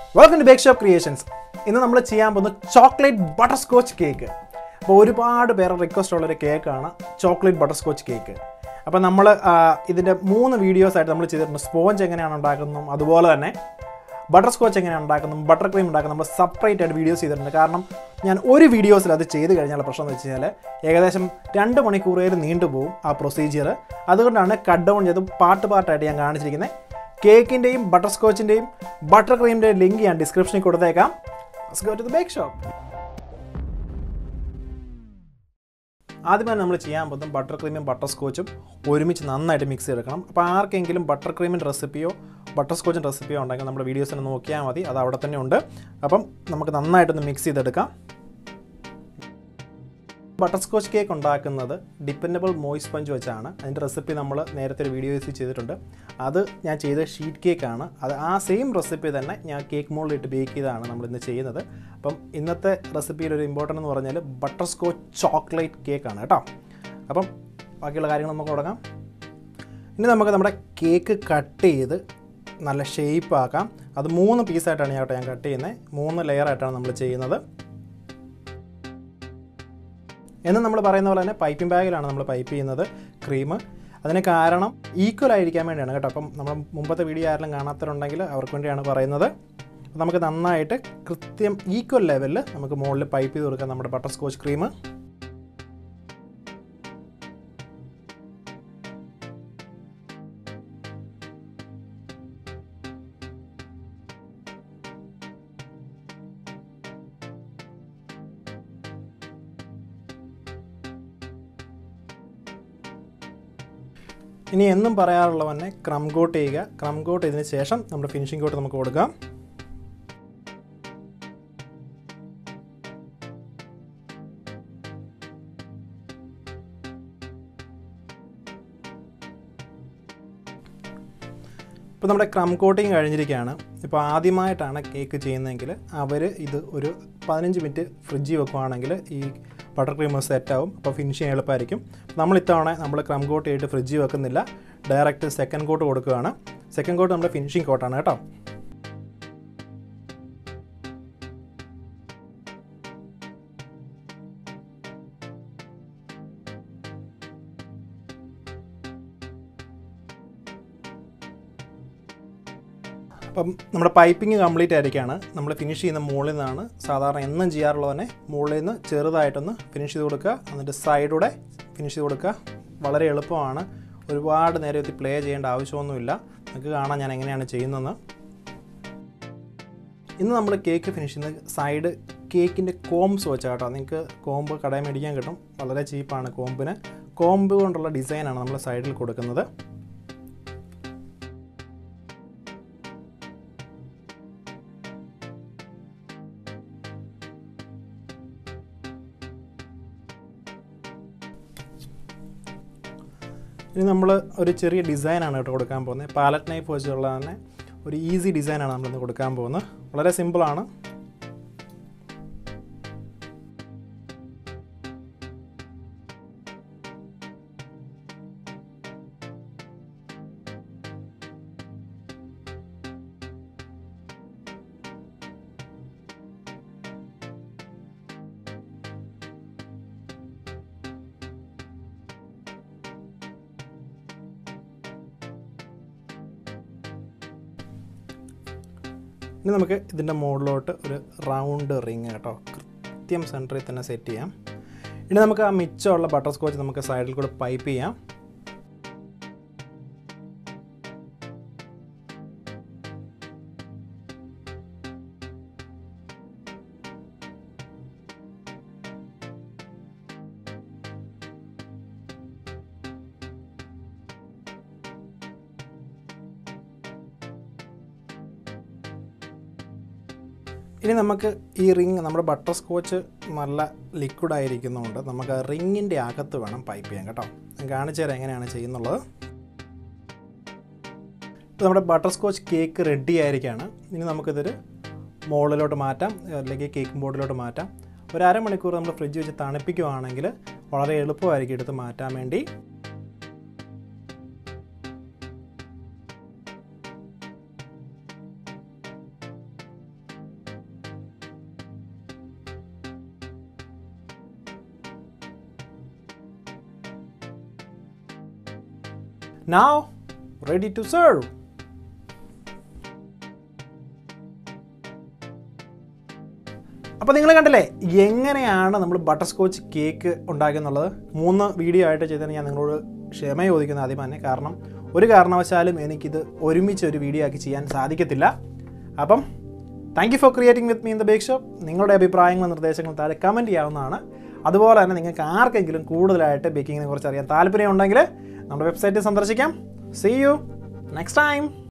welcome to bake shop creations ഇന്ന് നമ്മൾ ചെയ്യാൻ പോകുന്നത് ചോക്ലേറ്റ് ബട്ടർ സ്കോച്ച് കേക്ക് അപ്പോൾ ഒരുപാട് പേരെ റിക്വസ്റ്റ് ഉള്ളൊരു കേക്കാണ് ചോക്ലേറ്റ് ബട്ടർ സ്കോച്ച് കേക്ക് അപ്പോൾ നമ്മൾ ഇതിൻ്റെ മൂന്ന് വീഡിയോസ് ആയിട്ട് നമ്മൾ ചെയ്തിട്ടുണ്ട് സ്പോഞ്ച് എങ്ങനെയാണ് ഉണ്ടാക്കുന്നതും അതുപോലെ തന്നെ ബട്ടർ സ്കോച്ച് എങ്ങനെയാണ് ഉണ്ടാക്കുന്നതും ബട്ടർ ക്രീം ഉണ്ടാക്കുന്നത് നമ്മൾ സെപ്പറേറ്റ് ആയിട്ട് വീഡിയോസ് ചെയ്തിട്ടുണ്ട് കാരണം ഞാൻ ഒരു വീഡിയോസിൽ അത് ചെയ്ത് കഴിഞ്ഞാൽ പ്രശ്നം എന്ന് വെച്ച് കഴിഞ്ഞാൽ ഏകദേശം രണ്ട് മണിക്കൂറേലും നീണ്ടുപോകും ആ പ്രൊസീജിയർ അതുകൊണ്ടാണ് കട്ട് ഡൗൺ ചെയ്ത് പാർട്ട് പാർട്ടായിട്ട് ഞാൻ കാണിച്ചിരിക്കുന്നത് കേക്കിൻ്റെയും ബട്ടർ സ്കോച്ചിൻ്റെയും ബട്ടർ ക്രീമിൻ്റെയും ലിങ്ക് ഞാൻ ഡിസ്ക്രിപ്ഷനിൽ കൊടുത്തേക്കാം go to the bake shop ആദ്യമേ നമ്മൾ ചെയ്യാൻ പോകുന്നത് ബട്ടർ ക്രീമും ബട്ടർ സ്കോച്ചും ഒരുമിച്ച് നന്നായിട്ട് മിക്സ് ചെയ്തെടുക്കണം അപ്പോൾ ആർക്കെങ്കിലും ബട്ടർ ക്രീമിൻ്റെ റെസിപ്പിയോ ബട്ടർ സ്കോച്ചിൻ്റെ റെസിപ്പിയോ ഉണ്ടെങ്കിൽ നമ്മുടെ വീഡിയോസിന് നോക്കിയാൽ മതി അത് അവിടെ തന്നെ ഉണ്ട് അപ്പം നമുക്ക് നന്നായിട്ടൊന്ന് മിക്സ് ചെയ്തെടുക്കാം ബട്ടർ സ്കോച്ച് കേക്ക് ഉണ്ടാക്കുന്നത് ഡിപ്പെൻഡബിൾ മോയിസ് സ്പഞ്ച് വെച്ചാണ് അതിൻ്റെ റെസിപ്പി നമ്മൾ നേരത്തെ ഒരു വീഡിയോസിൽ ചെയ്തിട്ടുണ്ട് അത് ഞാൻ ചെയ്ത ഷീറ്റ് കേക്കാണ് അത് ആ സെയിം റെസിപ്പി തന്നെ ഞാൻ കേക്ക് മോളിലിട്ട് ബേക്ക് ചെയ്താണ് നമ്മൾ ഇന്ന് ചെയ്യുന്നത് അപ്പം ഇന്നത്തെ റെസിപ്പിയിൽ ഒരു ഇമ്പോർട്ടൻ്റ് എന്ന് പറഞ്ഞാൽ ബട്ടർ സ്കോച്ച് ചോക്ലേറ്റ് കേക്കാണ് കേട്ടോ അപ്പം ബാക്കിയുള്ള കാര്യങ്ങൾ നമുക്ക് തുടങ്ങാം ഇനി നമുക്ക് നമ്മുടെ കേക്ക് കട്ട് ചെയ്ത് നല്ല ഷേപ്പ് ആക്കാം അത് മൂന്ന് പീസായിട്ടാണ് ഞാൻ കേട്ടോ ഞാൻ കട്ട് ചെയ്യുന്നത് മൂന്ന് ലെയർ ആയിട്ടാണ് നമ്മൾ ചെയ്യുന്നത് എന്ന് നമ്മൾ പറയുന്ന പോലെ തന്നെ പൈപ്പിംഗ് ബാഗിലാണ് നമ്മൾ പൈപ്പ് ചെയ്യുന്നത് ക്രീം അതിന് കാരണം ഈക്വൽ ആയിരിക്കാൻ വേണ്ടിയാണ് കേട്ടോ അപ്പം നമ്മൾ മുമ്പത്തെ വീഡിയോ ആരെങ്കിലും കാണാത്തവരുണ്ടെങ്കിൽ അവർക്ക് വേണ്ടിയാണ് പറയുന്നത് അപ്പം നമുക്ക് നന്നായിട്ട് കൃത്യം ഈക്വൽ ലെവലിൽ നമുക്ക് മുകളിൽ പൈപ്പ് ചെയ്ത് കൊടുക്കാം നമ്മുടെ ബട്ടർ സ്കോച്ച് ക്രീം ഇനി എന്നും പറയാറുള്ള തന്നെ ക്രം കോട്ട് ചെയ്യുക ക്രം കോട്ട് ചെയ്തതിന് ശേഷം നമ്മുടെ ഫിനിഷിംഗ് കോട്ട് നമുക്ക് കൊടുക്കാം ഇപ്പോൾ നമ്മുടെ ക്രം കോട്ടിങ് കഴിഞ്ഞിരിക്കുകയാണ് ഇപ്പോൾ ആദ്യമായിട്ടാണ് കേക്ക് ചെയ്യുന്നതെങ്കിൽ അവർ ഇത് ഒരു പതിനഞ്ച് മിനിറ്റ് ഫ്രിഡ്ജിൽ വെക്കുവാണെങ്കിൽ ഈ ബട്ടർ ക്രീം സെറ്റ് ആവും അപ്പോൾ ഫിനിഷ് ചെയ്യാൻ എളുപ്പമായിരിക്കും നമ്മൾ ഇത്തവണ നമ്മൾ ക്രം കോട്ട് ചെയ്തിട്ട് ഫ്രിഡ്ജിൽ വെക്കുന്നില്ല ഡയറക്റ്റ് സെക്കൻഡ് കോട്ട് കൊടുക്കുകയാണ് സെക്കൻഡ് കോട്ട് നമ്മുടെ ഫിനിഷിംഗ് കോട്ടാണ് കേട്ടോ അപ്പം നമ്മുടെ പൈപ്പിംഗ് കംപ്ലീറ്റ് ആയിരിക്കുകയാണ് നമ്മൾ ഫിനിഷ് ചെയ്യുന്ന മുകളിൽ നിന്നാണ് സാധാരണ എന്നും ചെയ്യാറുള്ളത് തന്നെ മുകളിൽ നിന്ന് ചെറുതായിട്ടൊന്ന് ഫിനിഷ് ചെയ്ത് കൊടുക്കുക എന്നിട്ട് സൈഡൂടെ ഫിനിഷ് ചെയ്ത് കൊടുക്കുക വളരെ എളുപ്പമാണ് ഒരുപാട് നേരം എത്തി പ്ലേ ചെയ്യേണ്ട ആവശ്യമൊന്നുമില്ല നിങ്ങൾക്ക് കാണാൻ ഞാൻ എങ്ങനെയാണ് ചെയ്യുന്നതെന്ന് ഇന്ന് നമ്മൾ കേക്ക് ഫിനിഷ് ചെയ്യുന്നത് സൈഡ് കേക്കിൻ്റെ കോംസ് വെച്ചാൽ കേട്ടോ നിങ്ങൾക്ക് കോമ്പ് കടയിൽ മേടിക്കാൻ കിട്ടും വളരെ ചീപ്പാണ് കോമ്പിന് കോമ്പ് കൊണ്ടുള്ള ഡിസൈനാണ് നമ്മൾ സൈഡിൽ കൊടുക്കുന്നത് ഇനി നമ്മൾ ഒരു ചെറിയ ഡിസൈനാണ് കേട്ടോ കൊടുക്കാൻ പോകുന്നത് പാലറ്റ് നൈഫ് വെച്ചുള്ള തന്നെ ഒരു ഈസി ഡിസൈനാണ് നമ്മളിന്ന് കൊടുക്കാൻ പോകുന്നത് വളരെ സിമ്പിളാണ് ഇനി നമുക്ക് ഇതിൻ്റെ മുകളിലോട്ട് ഒരു റൗണ്ട് റിങ് കേട്ടോ കൃത്യം സെൻറ്ററിൽ തന്നെ സെറ്റ് ചെയ്യാം ഇനി നമുക്ക് ആ മിച്ചമുള്ള ബട്ടർ സ്കോച്ച് നമുക്ക് സൈഡിൽ കൂടെ പൈപ്പ് ചെയ്യാം ഇനി നമുക്ക് ഈ റിങ് നമ്മുടെ ബട്ടർ സ്കോച്ച് നല്ല ലിക്വിഡ് ആയിരിക്കുന്നതുകൊണ്ട് നമുക്ക് ആ റിങ്ങിൻ്റെ അകത്ത് വേണം പൈപ്പ് ചെയ്യാൻ കേട്ടോ ഞാൻ കാണിച്ചു തരാം എങ്ങനെയാണ് ചെയ്യുന്നുള്ളത് ഇപ്പോൾ നമ്മുടെ ബട്ടർ സ്കോച്ച് കേക്ക് റെഡി ആയിരിക്കുകയാണ് ഇനി നമുക്കിതൊരു മോളിലോട്ട് മാറ്റാം അല്ലെങ്കിൽ കേക്ക് ബോർഡിലോട്ട് മാറ്റാം ഒരു അരമണിക്കൂർ നമ്മൾ ഫ്രിഡ്ജ് വെച്ച് തണുപ്പിക്കുകയാണെങ്കിൽ വളരെ എളുപ്പമായിരിക്കും എടുത്ത് മാറ്റാൻ വേണ്ടി now ready to serve അപ്പോൾ നിങ്ങൾ കണ്ടില്ലേ എങ്ങനെയാണ് നമ്മൾ ബട്ടർ സ്കോച്ച് കേക്ക് ഉണ്ടാക്കുന്നുള്ളത് മൂന്ന് വീഡിയോ ആയിട്ട് ചെയ്തതിന് ഞാൻ നിങ്ങളോട് ക്ഷമ ചോദിക്കുന്നു ആദ്യം തന്നെ കാരണം ഒരു കാരണവശാലും എനിക്കിത് ഒരുമിച്ച് ഒരു വീഡിയോ ആക്കി ചെയ്യാൻ സാധിക്കത്തില്ല അപ്പം thank you for creating with me in the bake shop നിങ്ങളുടെ അഭിപ്രായങ്ങളും നിർദ്ദേശങ്ങളും താഴെ കമൻറ്റ് ചെയ്യാവുന്നതാണ് അതുപോലെ തന്നെ നിങ്ങൾക്ക് ആർക്കെങ്കിലും കൂടുതലായിട്ട് ബേക്കിങ്ങിനെ കുറിച്ച് അറിയാൻ താല്പര്യം ഉണ്ടെങ്കിൽ നമ്മുടെ വെബ്സൈറ്റ് സന്ദർശിക്കാം സീ യു നെക്സ്റ്റ് ടൈം